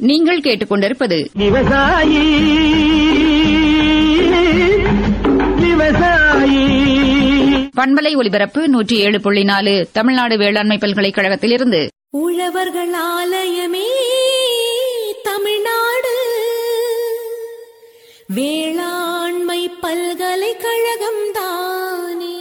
நீங்கள் கேட்டுக்கொண்டிருப்பது விவசாயி விவசாயி பண்பலை ஒலிபரப்பு நூற்றி ஏழு புள்ளி நாலு தமிழ்நாடு வேளாண்மை பல்கலைக்கழகத்திலிருந்து உழவர்கள் ஆலயமே தமிழ்நாடு வேளாண்மை பல்கலைக்கழகம் தானே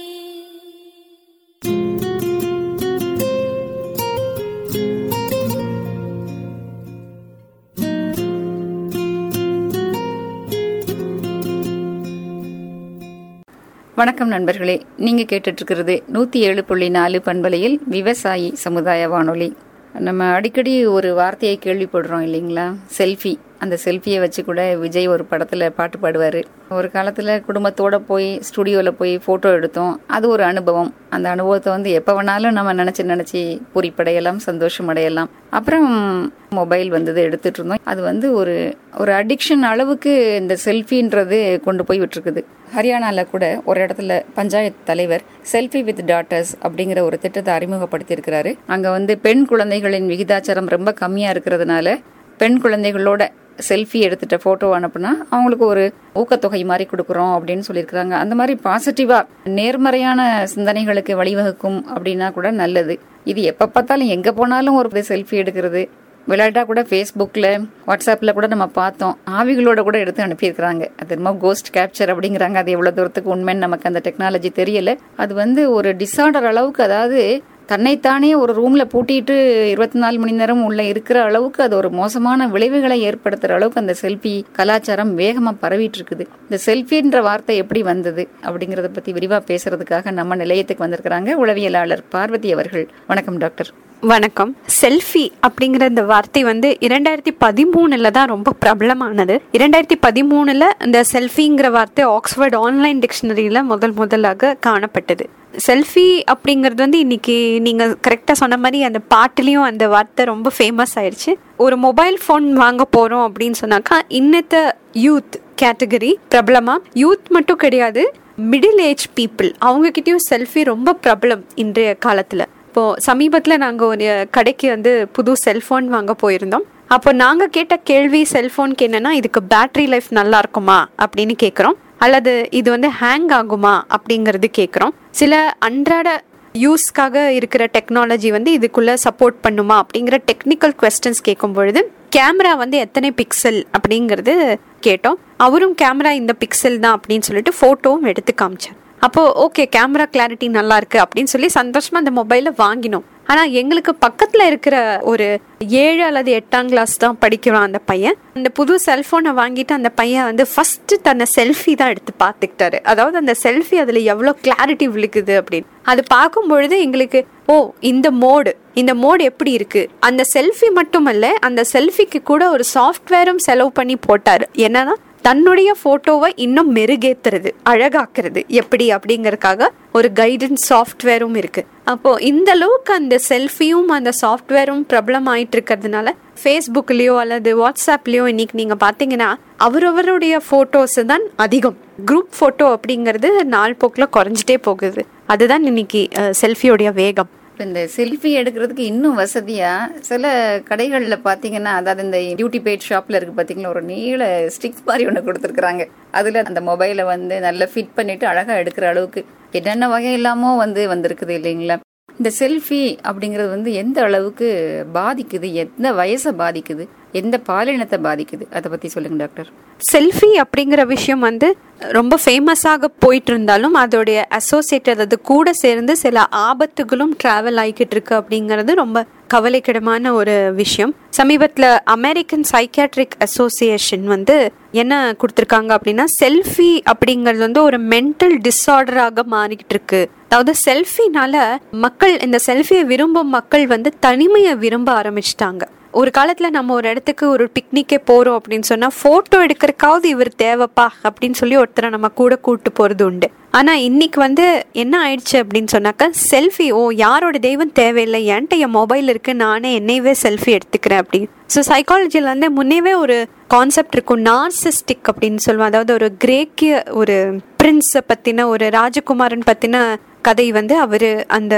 வணக்கம் நண்பர்களே நீங்க கேட்டுட்டு இருக்கிறது நூத்தி ஏழு புள்ளி நாலு பண்பலையில் விவசாயி சமுதாய வானொலி நம்ம அடிக்கடி ஒரு வார்த்தையை கேள்விப்படுறோம் இல்லைங்களா செல்ஃபி அந்த செல்ஃபியை வச்சு கூட விஜய் ஒரு படத்துல பாட்டு பாடுவாரு ஒரு காலத்துல குடும்பத்தோட போய் ஸ்டுடியோல போய் போட்டோ எடுத்தோம் அது ஒரு அனுபவம் அந்த அனுபவத்தை வந்து எப்ப வேணாலும் நம்ம நினைச்சு நினைச்சு பூரிப்படையலாம் சந்தோஷம் அடையலாம் அப்புறம் மொபைல் வந்தது எடுத்துட்டு இருந்தோம் அது வந்து ஒரு ஒரு அடிக்ஷன் அளவுக்கு இந்த செல்ஃபின்றது கொண்டு போய் விட்டுருக்குது ஹரியானால கூட ஒரு இடத்துல பஞ்சாயத்து தலைவர் செல்ஃபி வித் டாட்டர்ஸ் அப்படிங்கிற ஒரு திட்டத்தை அறிமுகப்படுத்தி இருக்கிறாரு அங்க வந்து பெண் குழந்தைகளின் விகிதாச்சாரம் ரொம்ப கம்மியா இருக்கிறதுனால பெண் குழந்தைகளோட செல்ஃபி எடுத்துட்ட போட்டோ அனுப்புனா அவங்களுக்கு ஒரு ஊக்கத்தொகை மாதிரி கொடுக்குறோம் அப்படின்னு சொல்லியிருக்கிறாங்க அந்த மாதிரி பாசிட்டிவா நேர்மறையான சிந்தனைகளுக்கு வழிவகுக்கும் அப்படின்னா கூட நல்லது இது எப்ப பார்த்தாலும் எங்க போனாலும் ஒரு செல்ஃபி எடுக்கிறது விளையாட்டா கூட ஃபேஸ்புக்கில் வாட்ஸ்அப்பில் கூட நம்ம பார்த்தோம் ஆவிகளோட கூட எடுத்து அனுப்பியிருக்கிறாங்க அது என்னமோ கோஸ்ட் கேப்சர் அப்படிங்கிறாங்க அது எவ்வளோ தூரத்துக்கு உண்மைன்னு நமக்கு அந்த டெக்னாலஜி தெரியல அது வந்து ஒரு டிஸார்டர் அளவுக்கு அதாவது தன்னைத்தானே ஒரு ரூம்ல பூட்டிட்டு இருபத்தி நாலு மணி நேரம் உள்ள இருக்கிற அளவுக்கு அது ஒரு மோசமான விளைவுகளை ஏற்படுத்துற அளவுக்கு அந்த செல்ஃபி கலாச்சாரம் வேகமா பரவிட்டு இருக்குது இந்த செல்ஃபின்ற வார்த்தை எப்படி வந்தது அப்படிங்கறத பத்தி விரிவா பேசுறதுக்காக நம்ம நிலையத்துக்கு வந்திருக்கிறாங்க உளவியலாளர் பார்வதி அவர்கள் வணக்கம் டாக்டர் வணக்கம் செல்ஃபி அப்படிங்கிற இந்த வார்த்தை வந்து இரண்டாயிரத்தி பதிமூணுல தான் ரொம்ப பிரபலமானது இரண்டாயிரத்தி பதிமூணுல இந்த செல்ஃபிங்கிற வார்த்தை ஆக்ஸ்போர்ட் ஆன்லைன் டிக்ஷனரியில முதல் முதலாக காணப்பட்டது செல்ஃபி அப்படிங்கிறது வந்து இன்னைக்கு நீங்க கரெக்டா சொன்ன மாதிரி அந்த பாட்டுலயும் அந்த வார்த்தை ரொம்ப ஃபேமஸ் ஆயிடுச்சு ஒரு மொபைல் ஃபோன் வாங்க போறோம் அப்படின்னு சொன்னாக்கா இன்னத்த யூத் கேட்டகரி பிரபலமா யூத் மட்டும் கிடையாது மிடில் ஏஜ் பீப்புள் அவங்க கிட்டயும் செல்ஃபி ரொம்ப பிரபலம் இன்றைய காலத்துல இப்போ சமீபத்துல நாங்க ஒரு கடைக்கு வந்து புது செல்போன் வாங்க போயிருந்தோம் அப்போ நாங்க கேட்ட கேள்வி செல்போனுக்கு என்னன்னா இதுக்கு பேட்டரி லைஃப் நல்லா இருக்குமா அப்படின்னு கேக்குறோம் அல்லது இது வந்து ஹேங் ஆகுமா அப்படிங்கறது கேக்குறோம் சில அன்றாட யூஸ்க்காக இருக்கிற டெக்னாலஜி வந்து இதுக்குள்ள சப்போர்ட் பண்ணுமா அப்படிங்கிற டெக்னிக்கல் கொஸ்டின்ஸ் கேட்கும் பொழுது கேமரா வந்து எத்தனை பிக்சல் அப்படிங்கிறது கேட்டோம் அவரும் கேமரா இந்த பிக்சல் தான் அப்படின்னு சொல்லிட்டு போட்டோவும் எடுத்து காமிச்சார் அப்போ ஓகே கேமரா கிளாரிட்டி நல்லா இருக்கு அப்படின்னு சொல்லி சந்தோஷமா அந்த மொபைலை வாங்கினோம் ஆனா எங்களுக்கு பக்கத்துல இருக்கிற ஒரு ஏழு அல்லது எட்டாம் கிளாஸ் தான் படிக்கிறான் அந்த பையன் அந்த புது செல்போனை வாங்கிட்டு அந்த பையன் வந்து ஃபர்ஸ்ட் தன்னை செல்ஃபி தான் எடுத்து பார்த்துக்கிட்டாரு அதாவது அந்த செல்ஃபி அதுல எவ்வளவு கிளாரிட்டி விழுக்குது அப்படின்னு அது பார்க்கும் பொழுது எங்களுக்கு ஓ இந்த மோடு இந்த மோடு எப்படி இருக்கு அந்த செல்ஃபி மட்டுமல்ல அந்த செல்ஃபிக்கு கூட ஒரு சாஃப்ட்வேரும் செலவு பண்ணி போட்டாரு என்னன்னா தன்னுடைய போட்டோவை இன்னும் மெருகேத்துறது அழகாக்குறது எப்படி அப்படிங்கறதுக்காக ஒரு கைடன்ஸ் சாஃப்ட்வேரும் இருக்கு அப்போ இந்த அளவுக்கு அந்த செல்ஃபியும் அந்த சாஃப்ட்வேரும் பிரபலம் ஆயிட்டு இருக்கிறதுனால ஃபேஸ்புக்லயோ அல்லது வாட்ஸ்அப்லயோ இன்னைக்கு நீங்க பாத்தீங்கன்னா அவரவருடைய போட்டோஸ் தான் அதிகம் குரூப் போட்டோ அப்படிங்கிறது நாள் போக்கில் குறைஞ்சிட்டே போகுது அதுதான் இன்னைக்கு செல்ஃபியோடைய வேகம் இப்ப இந்த செல்ஃபி எடுக்கிறதுக்கு இன்னும் வசதியா சில கடைகள்ல பாத்தீங்கன்னா அதாவது இந்த டியூட்டி பெய்ட் ஷாப்ல இருக்கு பாத்தீங்களா ஒரு நீள ஸ்டிக் மாதிரி ஒண்ணு கொடுத்துருக்காங்க அதுல அந்த மொபைலை வந்து நல்லா ஃபிட் பண்ணிட்டு அழகா எடுக்கிற அளவுக்கு என்னென்ன வகை இல்லாமோ வந்து வந்திருக்குது இல்லைங்களா இந்த செல்ஃபி அப்படிங்கிறது வந்து எந்த அளவுக்கு பாதிக்குது எந்த வயசை பாதிக்குது எந்த பாலினத்தை பாதிக்குது அதை பத்தி சொல்லுங்க டாக்டர் செல்ஃபி அப்படிங்கிற விஷயம் வந்து ரொம்ப ஃபேமஸாக போயிட்டு இருந்தாலும் அதோடைய அசோசியேட்டட் அது கூட சேர்ந்து சில ஆபத்துகளும் டிராவல் ஆகிக்கிட்டு இருக்கு அப்படிங்கிறது ரொம்ப கவலைக்கிடமான ஒரு விஷயம் சமீபத்தில் அமெரிக்கன் சைக்கியாட்ரிக் அசோசியேஷன் வந்து என்ன கொடுத்துருக்காங்க அப்படின்னா செல்ஃபி அப்படிங்கிறது வந்து ஒரு மென்டல் டிஸார்டராக மாறிக்கிட்டு இருக்கு அதாவது செல்ஃபினால மக்கள் இந்த செல்ஃபியை விரும்பும் மக்கள் வந்து தனிமையை விரும்ப ஆரம்பிச்சிட்டாங்க ஒரு காலத்துல நம்ம ஒரு இடத்துக்கு ஒரு பிக்னிக்கே போறோம் அப்படின்னு சொன்னா போட்டோ எடுக்கிறதுக்காவது இவர் தேவைப்பா அப்படின்னு சொல்லி ஒருத்தரை நம்ம கூட கூட்டு போறது உண்டு ஆனா இன்னைக்கு வந்து என்ன ஆயிடுச்சு அப்படின்னு சொன்னாக்கா செல்ஃபி ஓ யாரோட தெய்வம் தேவையில்லை என்கிட்ட என் மொபைல் இருக்கு நானே என்னையவே செல்ஃபி எடுத்துக்கிறேன் அப்படின்னு ஸோ சைக்காலஜியில் வந்து முன்னேவே ஒரு கான்செப்ட் இருக்கும் நார்சிஸ்டிக் அப்படின்னு சொல்லுவோம் அதாவது ஒரு கிரேக்கிய ஒரு பிரின்ஸை பத்தின ஒரு ராஜகுமாரன் பத்தின கதை வந்து அவரு அந்த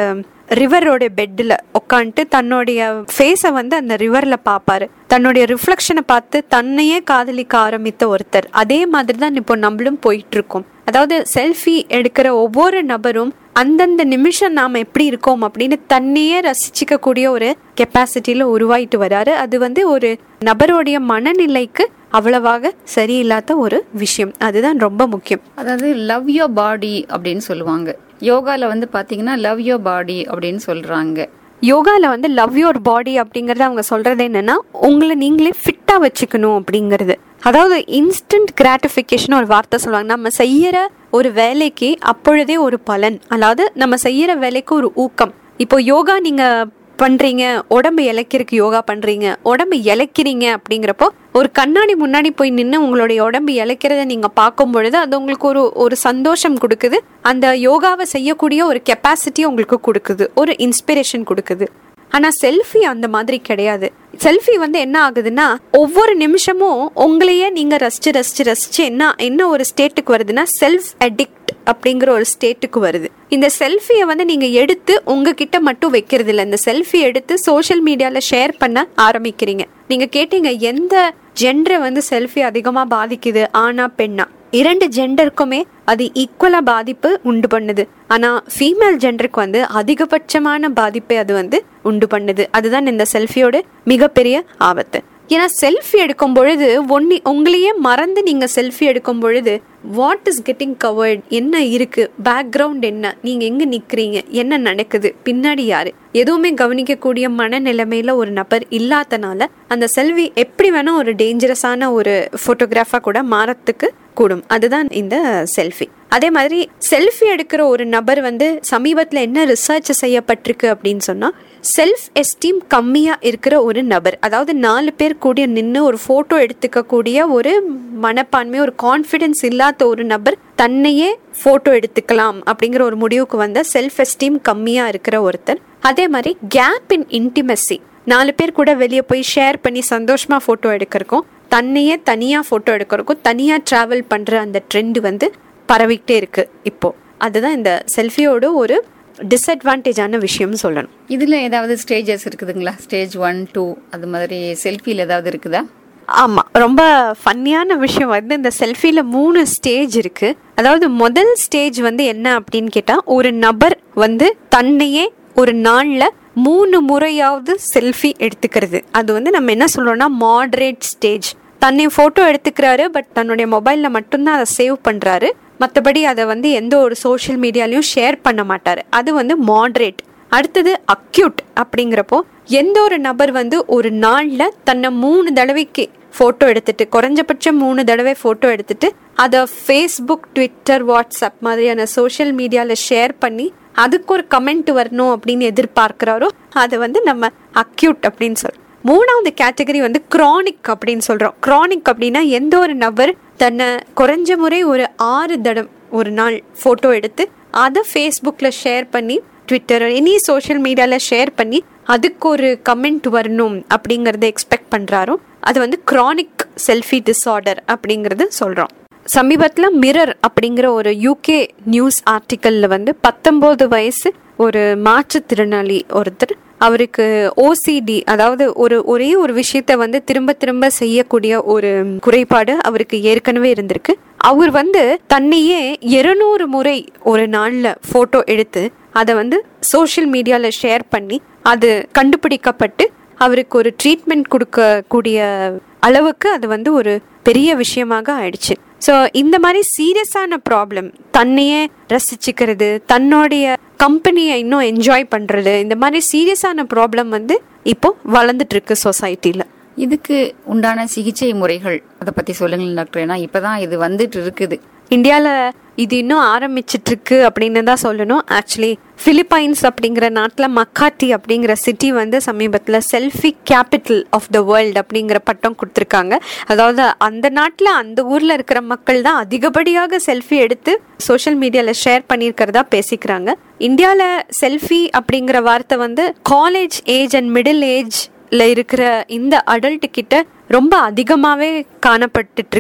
ரிவரோட பெட்டில் உட்காந்துட்டு தன்னுடைய ஃபேஸை வந்து அந்த ரிவர்ல பார்ப்பாரு தன்னுடைய ரிஃப்ளெக்ஷனை பார்த்து தன்னையே காதலிக்க ஆரம்பித்த ஒருத்தர் அதே மாதிரி தான் இப்போ நம்மளும் போயிட்டு இருக்கோம் அதாவது செல்ஃபி எடுக்கிற ஒவ்வொரு நபரும் அந்தந்த நிமிஷம் நாம எப்படி இருக்கோம் அப்படின்னு தன்னையே ரசிச்சுக்க கூடிய ஒரு கெப்பாசிட்டியில உருவாயிட்டு வராரு அது வந்து ஒரு நபருடைய மனநிலைக்கு அவ்வளவாக சரியில்லாத ஒரு விஷயம் அதுதான் ரொம்ப முக்கியம் அதாவது லவ் யோர் பாடி அப்படின்னு சொல்லுவாங்க யோகால வந்து பாத்தீங்கன்னா லவ் யோர் பாடி அப்படின்னு சொல்றாங்க யோகால வந்து லவ் யுவர் பாடி அப்படிங்கறது அவங்க சொல்றது என்னன்னா உங்களை நீங்களே ஃபிட்டா வச்சுக்கணும் அப்படிங்கிறது அதாவது இன்ஸ்டன்ட் கிராட்டிஃபிகேஷன் ஒரு வார்த்தை சொல்லுவாங்க நம்ம செய்யற ஒரு வேலைக்கு அப்பொழுதே ஒரு பலன் அதாவது நம்ம செய்யற வேலைக்கு ஒரு ஊக்கம் இப்போ யோகா நீங்க பண்றீங்க உடம்பு இழைக்கிறதுக்கு யோகா பண்றீங்க உடம்பு இழைக்கிறீங்க அப்படிங்கிறப்போ ஒரு கண்ணாடி முன்னாடி போய் நின்று உங்களுடைய உடம்பு இழைக்கிறத நீங்க பார்க்கும் பொழுது அது உங்களுக்கு ஒரு ஒரு சந்தோஷம் கொடுக்குது அந்த யோகாவை செய்யக்கூடிய ஒரு கெப்பாசிட்டி உங்களுக்கு கொடுக்குது ஒரு இன்ஸ்பிரேஷன் கொடுக்குது ஆனா செல்ஃபி அந்த மாதிரி கிடையாது செல்ஃபி வந்து என்ன ஆகுதுன்னா ஒவ்வொரு நிமிஷமும் உங்களையே நீங்க ரசிச்சு ரசிச்சு ரசிச்சு என்ன என்ன ஒரு ஸ்டேட்டுக்கு வருதுன்னா செல்ஃப் அடிக்ட் அப்படிங்கிற ஒரு ஸ்டேட்டுக்கு வருது இந்த செல்ஃபியை வந்து நீங்க எடுத்து உங்ககிட்ட மட்டும் வைக்கிறது இல்லை இந்த செல்ஃபி எடுத்து சோஷியல் மீடியால ஷேர் பண்ண ஆரம்பிக்கிறீங்க நீங்க கேட்டீங்க எந்த ஜெண்டரை வந்து செல்ஃபி அதிகமா பாதிக்குது ஆனா பெண்ணா இரண்டு ஜெண்டருக்குமே அது ஈக்குவலா பாதிப்பு உண்டு பண்ணுது ஆனா ஃபீமேல் ஜெண்டருக்கு வந்து அதிகபட்சமான பாதிப்பை அது வந்து உண்டு பண்ணுது அதுதான் இந்த செல்ஃபியோட மிகப்பெரிய ஆபத்து ஏன்னா செல்ஃபி எடுக்கும் பொழுது ஒன்னி உங்களையே மறந்து நீங்க செல்ஃபி எடுக்கும் பொழுது வாட் இஸ் கெட்டிங் கவர்ட் என்ன இருக்கு பேக்ரவுண்ட் என்ன நீங்க எங்க நிக்கிறீங்க என்ன நடக்குது பின்னாடி யாரு எதுவுமே கவனிக்கக்கூடிய மனநிலைமையில ஒரு நபர் இல்லாதனால அந்த செல்வி எப்படி வேணா ஒரு டேஞ்சரஸான ஒரு போட்டோகிராஃபா கூட மாறத்துக்கு கூடும் அதுதான் இந்த செல்ஃபி அதே மாதிரி செல்ஃபி எடுக்கிற ஒரு நபர் வந்து சமீபத்தில் என்ன ரிசர்ச் செய்யப்பட்டிருக்கு அப்படின்னு சொன்னா செல்ஃப் எஸ்டீம் கம்மியா இருக்கிற ஒரு நபர் அதாவது நாலு பேர் கூடிய நின்று ஒரு போட்டோ எடுத்துக்க கூடிய ஒரு மனப்பான்மை ஒரு கான்ஃபிடென்ஸ் இல்லாத ஒரு நபர் தன்னையே போட்டோ எடுத்துக்கலாம் அப்படிங்கிற ஒரு முடிவுக்கு வந்த செல்ஃப் எஸ்டீம் கம்மியா இருக்கிற ஒருத்தர் அதே மாதிரி கேப் இன் இன்டிமெசி நாலு பேர் கூட வெளியே போய் ஷேர் பண்ணி சந்தோஷமா போட்டோ எடுக்கிறக்கும் தன்னையே தனியா போட்டோ எடுக்கிறக்கும் தனியா டிராவல் பண்ற அந்த ட்ரெண்ட் வந்து பரவிக்கிட்டே இருக்கு இப்போ அதுதான் இந்த செல்ஃபியோட ஒரு டிஸ்அட்வான்டேஜான விஷயம்னு சொல்லணும் இதுல ஏதாவது ஸ்டேஜஸ் இருக்குதுங்களா ஸ்டேஜ் ஒன் டூ அது மாதிரி செல்ஃபியில் ஏதாவது இருக்குதா ஆமா ரொம்ப ஃபன்னியான விஷயம் வந்து இந்த செல்ஃபில மூணு ஸ்டேஜ் இருக்கு அதாவது முதல் ஸ்டேஜ் வந்து என்ன அப்படின்னு கேட்டா ஒரு நபர் வந்து தன்னையே ஒரு நாள்ல மூணு முறையாவது செல்ஃபி எடுத்துக்கிறது அது வந்து நம்ம என்ன சொல்றோம்னா மாடரேட் ஸ்டேஜ் தன்னை போட்டோ எடுத்துக்கிறாரு பட் தன்னுடைய மொபைல்ல மட்டும்தான் அதை சேவ் பண்றாரு மற்றபடி அதை வந்து எந்த ஒரு சோஷியல் மீடியாலையும் ஷேர் பண்ண மாட்டாரு அது வந்து மாடரேட் அடுத்தது அக்யூட் அப்படிங்கிறப்போ எந்த ஒரு நபர் வந்து ஒரு நாள்ல தன்னை மூணு தடவைக்கு போட்டோ எடுத்துட்டு குறைஞ்சபட்சம் மூணு தடவை போட்டோ எடுத்துட்டு அதை ஃபேஸ்புக் ட்விட்டர் வாட்ஸ்அப் மாதிரியான சோஷியல் மீடியால ஷேர் பண்ணி அதுக்கு ஒரு கமெண்ட் வரணும் அப்படின்னு எதிர்பார்க்கிறாரோ அது வந்து நம்ம அக்யூட் அப்படின்னு சொல்றோம் மூணாவது கேட்டகரி வந்து கிரானிக் அப்படின்னு சொல்றோம் கிரானிக் அப்படின்னா எந்த ஒரு நபர் தன்னை குறைஞ்ச முறை ஒரு ஆறு தடம் ஒரு நாள் போட்டோ எடுத்து அதை ஃபேஸ்புக்கில் ஷேர் பண்ணி ட்விட்டர் எனி சோஷியல் மீடியாவில் ஷேர் பண்ணி அதுக்கு ஒரு கமெண்ட் வரணும் அப்படிங்கறத எக்ஸ்பெக்ட் பண்றாரோ அது வந்து கிரானிக் செல்ஃபி டிஸார்டர் அப்படிங்கறது சொல்றோம் சமீபத்தில் மிரர் அப்படிங்கிற ஒரு யூகே நியூஸ் ஆர்டிக்கல்ல வந்து பத்தொன்பது வயசு ஒரு மாற்றுத்திறனாளி ஒருத்தர் அவருக்கு ஓசிடி அதாவது ஒரு ஒரே ஒரு விஷயத்த வந்து திரும்ப திரும்ப செய்யக்கூடிய ஒரு குறைபாடு அவருக்கு ஏற்கனவே இருந்திருக்கு அவர் வந்து தன்னையே இருநூறு முறை ஒரு நாள்ல போட்டோ எடுத்து அதை வந்து சோஷியல் மீடியால ஷேர் பண்ணி அது கண்டுபிடிக்கப்பட்டு அவருக்கு ஒரு ட்ரீட்மெண்ட் கொடுக்கக்கூடிய அளவுக்கு அது வந்து ஒரு பெரிய விஷயமாக ஆயிடுச்சு ஸோ இந்த மாதிரி சீரியஸான ப்ராப்ளம் தன்னையே ரசிச்சுக்கிறது தன்னுடைய கம்பெனியை இன்னும் என்ஜாய் பண்றது இந்த மாதிரி சீரியஸான ப்ராப்ளம் வந்து இப்போ வளர்ந்துட்டு இருக்கு சொசைட்டில இதுக்கு உண்டான சிகிச்சை முறைகள் அதை பத்தி சொல்லுங்களேன் டாக்டர் ஏன்னா இப்பதான் இது வந்துட்டு இருக்குது இந்தியாவில் இது இன்னும் ஆரம்பிச்சிட்டு இருக்கு அப்படின்னு தான் சொல்லணும் ஆக்சுவலி பிலிப்பைன்ஸ் அப்படிங்கிற நாட்டில் மக்காட்டி அப்படிங்கிற சிட்டி வந்து சமீபத்தில் selfie capital of the world அப்படிங்கிற பட்டம் கொடுத்துருக்காங்க அதாவது அந்த நாட்டில் அந்த ஊரில் இருக்கிற மக்கள் தான் அதிகப்படியாக செல்ஃபி எடுத்து சோஷியல் மீடியாவில் ஷேர் பண்ணியிருக்கிறதா பேசிக்கிறாங்க இந்தியாவில் செல்ஃபி அப்படிங்கிற வார்த்தை வந்து college age and middle age இருக்கிற இந்த அடல்ட் கிட்ட ரொம்ப அதிகமாகவே காணப்பட்டுட்டு இருக்கு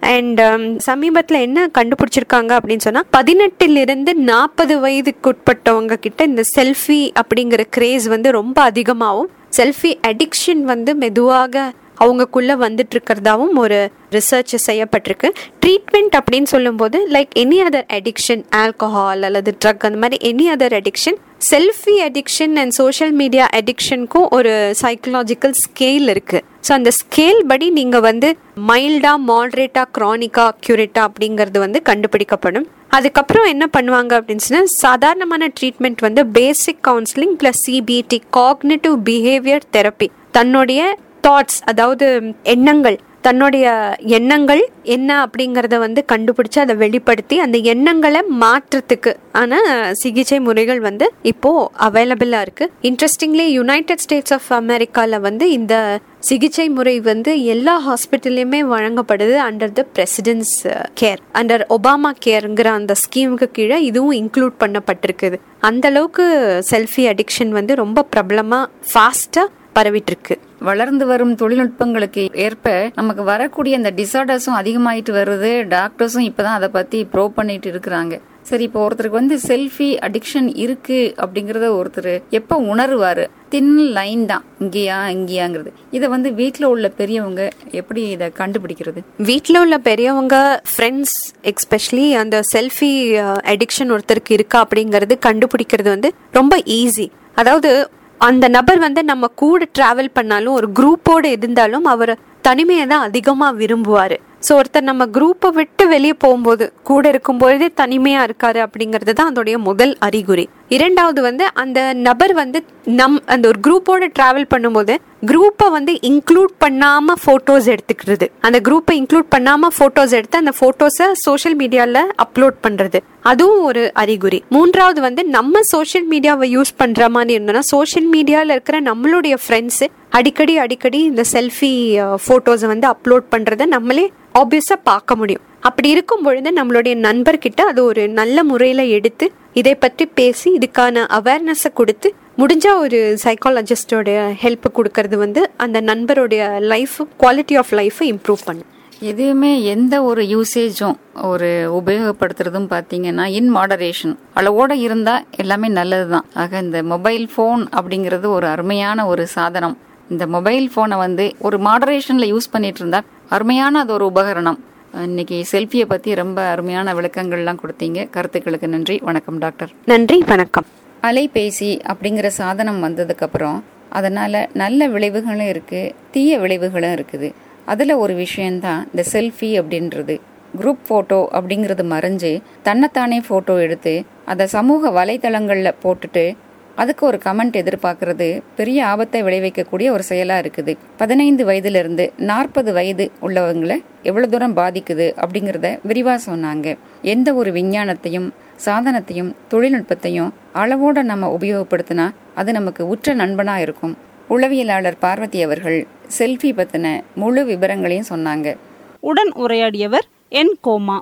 அண்ட் சமீபத்தில் என்ன கண்டுபிடிச்சிருக்காங்க அப்படின்னு சொன்னா பதினெட்டிலிருந்து நாற்பது வயதுக்குட்பட்டவங்க கிட்ட இந்த செல்ஃபி அப்படிங்கிற கிரேஸ் வந்து ரொம்ப அதிகமாகவும் செல்ஃபி அடிக்ஷன் வந்து மெதுவாக அவங்கக்குள்ள வந்துட்டு இருக்கிறதாவும் ஒரு ரிசர்ச் செய்யப்பட்டிருக்கு ட்ரீட்மெண்ட் அப்படின்னு சொல்லும்போது like any other addiction alcohol அல்லது ட்ரக் அந்த மாதிரி any other addiction selfie addiction and social media அடிக்ஷனுக்கும் ஒரு சைக்கலாஜிக்கல் ஸ்கேல் இருக்கு ஸோ அந்த ஸ்கேல் படி நீங்க வந்து மைல்டா மாடரேட்டா க்ரானிக்கா அக்யூரேட்டா அப்படிங்கிறது வந்து கண்டுபிடிக்கப்படும் அதுக்கப்புறம் என்ன பண்ணுவாங்க அப்படின்னு சொன்னா சாதாரணமான ட்ரீட்மெண்ட் வந்து basic counselling plus CBT cognitive behaviour therapy தன்னுடைய தாட்ஸ் அதாவது எண்ணங்கள் தன்னுடைய எண்ணங்கள் என்ன அப்படிங்கிறத வந்து கண்டுபிடிச்சு அதை வெளிப்படுத்தி அந்த எண்ணங்களை மாற்றத்துக்கு ஆன சிகிச்சை முறைகள் வந்து இப்போ அவைலபிளா இருக்கு இன்ட்ரெஸ்டிங்லி யுனைடெட் ஸ்டேட்ஸ் ஆஃப் அமெரிக்கால வந்து இந்த சிகிச்சை முறை வந்து எல்லா ஹாஸ்பிட்டல்லையுமே வழங்கப்படுது under the president's care under Obama கேர்ங்கிற அந்த ஸ்கீமுக்கு கீழே இதுவும் இன்க்ளூட் பண்ணப்பட்டிருக்குது அந்த அளவுக்கு செல்ஃபி அடிக்ஷன் வந்து ரொம்ப பிரபலமா ஃபாஸ்டா பரவிட்டு இருக்கு வளர்ந்து வரும் தொழில்நுட்பங்களுக்கு ஏற்ப நமக்கு வரக்கூடிய அந்த டிசார்டர்ஸும் அதிகமாயிட்டு வருது டாக்டர்ஸும் இப்பதான் அதை பத்தி ப்ரோ பண்ணிட்டு இருக்கிறாங்க சரி இப்போ ஒருத்தருக்கு வந்து செல்ஃபி அடிக்ஷன் இருக்கு அப்படிங்கறத ஒருத்தர் எப்ப உணருவாரு தின் லைன் தான் இங்கேயா இங்கேயாங்கிறது இதை வந்து வீட்டில் உள்ள பெரியவங்க எப்படி இதை கண்டுபிடிக்கிறது வீட்டில் உள்ள பெரியவங்க ஃப்ரெண்ட்ஸ் எக்ஸ்பெஷலி அந்த செல்ஃபி அடிக்ஷன் ஒருத்தருக்கு இருக்கா அப்படிங்கிறது கண்டுபிடிக்கிறது வந்து ரொம்ப ஈஸி அதாவது அந்த நபர் வந்து நம்ம கூட டிராவல் பண்ணாலும் ஒரு குரூப்போடு இருந்தாலும் அவர் தனிமையை தான் அதிகமாக விரும்புவார் ஸோ ஒருத்தர் நம்ம குரூப்பை விட்டு வெளியே போகும்போது கூட இருக்கும்பொழுதே தனிமையாக இருக்காரு அப்படிங்கிறது தான் அதோடைய முதல் அறிகுறி இரண்டாவது வந்து அந்த நபர் வந்து நம் அந்த ஒரு குரூப்போட டிராவல் பண்ணும்போது குரூப்பை வந்து இன்க்ளூட் பண்ணாம போட்டோஸ் எடுத்துக்கிறது அந்த குரூப்பை இன்க்ளூட் பண்ணாம போட்டோஸ் எடுத்து அந்த போட்டோஸை சோஷியல் மீடியால அப்லோட் பண்றது அதுவும் ஒரு அறிகுறி மூன்றாவது வந்து நம்ம சோஷியல் மீடியாவை யூஸ் பண்ற மாதிரி இருந்தோம்னா சோஷியல் மீடியால இருக்கிற நம்மளுடைய ஃப்ரெண்ட்ஸ் அடிக்கடி அடிக்கடி இந்த செல்ஃபி போட்டோஸை வந்து அப்லோட் பண்றதை நம்மளே ஆப்வியஸா பார்க்க முடியும் அப்படி இருக்கும் பொழுது நம்மளுடைய நண்பர்கிட்ட அது ஒரு நல்ல முறையில எடுத்து இதை பற்றி பேசி இதுக்கான அவேர்னஸை கொடுத்து முடிஞ்சா ஒரு சைக்காலஜிஸ்டோட ஹெல்ப் கொடுக்கறது வந்து அந்த நண்பருடைய லைஃப் குவாலிட்டி ஆஃப் லைஃபை இம்ப்ரூவ் பண்ணும் எதுவுமே எந்த ஒரு யூசேஜும் ஒரு உபயோகப்படுத்துறதும் பார்த்தீங்கன்னா இன் மாடரேஷன் அளவோட இருந்தா எல்லாமே நல்லதுதான் ஆக இந்த மொபைல் ஃபோன் அப்படிங்கிறது ஒரு அருமையான ஒரு சாதனம் இந்த மொபைல் ஃபோனை வந்து ஒரு மாடரேஷன்ல யூஸ் பண்ணிட்டு இருந்தா அருமையான அது ஒரு உபகரணம் இன்னைக்கு செல்ஃபியை பத்தி ரொம்ப அருமையான விளக்கங்கள்லாம் கொடுத்தீங்க கருத்துக்களுக்கு நன்றி வணக்கம் டாக்டர் நன்றி வணக்கம் அலைபேசி அப்படிங்கிற சாதனம் வந்ததுக்கு அப்புறம் அதனால நல்ல விளைவுகளும் இருக்கு தீய விளைவுகளும் இருக்குது அதுல ஒரு விஷயம்தான் இந்த செல்ஃபி அப்படின்றது குரூப் போட்டோ அப்படிங்கிறது மறைஞ்சு தன்னைத்தானே போட்டோ எடுத்து அதை சமூக வலைதளங்கள்ல போட்டுட்டு அதுக்கு ஒரு கமெண்ட் எதிர்பார்க்கறது பெரிய ஆபத்தை விளைவிக்கக்கூடிய ஒரு செயலா இருக்குது பதினைந்து வயதுல இருந்து நாற்பது வயது உள்ளவங்களை எவ்வளவு தூரம் பாதிக்குது அப்படிங்கறத விரிவா சொன்னாங்க எந்த ஒரு விஞ்ஞானத்தையும் சாதனத்தையும் தொழில்நுட்பத்தையும் அளவோட நம்ம உபயோகப்படுத்தினா அது நமக்கு உற்ற நண்பனா இருக்கும் உளவியலாளர் பார்வதி அவர்கள் செல்ஃபி பத்தின முழு விவரங்களையும் சொன்னாங்க உடன் உரையாடியவர் என் கோமா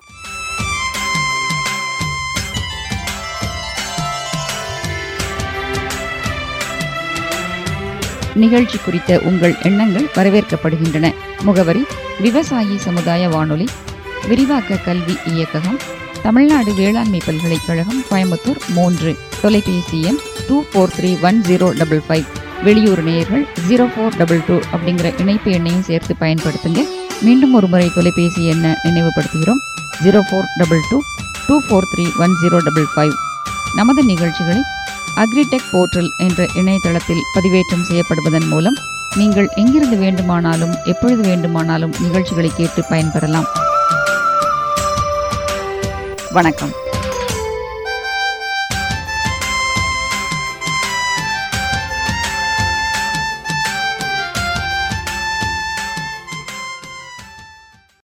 நிகழ்ச்சி குறித்த உங்கள் எண்ணங்கள் வரவேற்கப்படுகின்றன முகவரி விவசாயி சமுதாய வானொலி விரிவாக்க கல்வி இயக்ககம் தமிழ்நாடு வேளாண்மை பல்கலைக்கழகம் கோயம்புத்தூர் மூன்று தொலைபேசி எண் two four three one zero double five வெளியூர் நேயர்கள் ஜீரோ ஃபோர் டபுள் டூ அப்படிங்கிற இணைப்பு எண்ணையும் சேர்த்து பயன்படுத்துங்க மீண்டும் ஒரு முறை தொலைபேசி எண்ணை நினைவுபடுத்துகிறோம் zero four double two two four three one zero double five நமது நிகழ்ச்சிகளை அக்ரிடெக் போர்ட்டல் என்ற இணையதளத்தில் பதிவேற்றம் செய்யப்படுவதன் மூலம் நீங்கள் எங்கிருந்து வேண்டுமானாலும் எப்பொழுது வேண்டுமானாலும் நிகழ்ச்சிகளை கேட்டு பயன்பெறலாம் வணக்கம்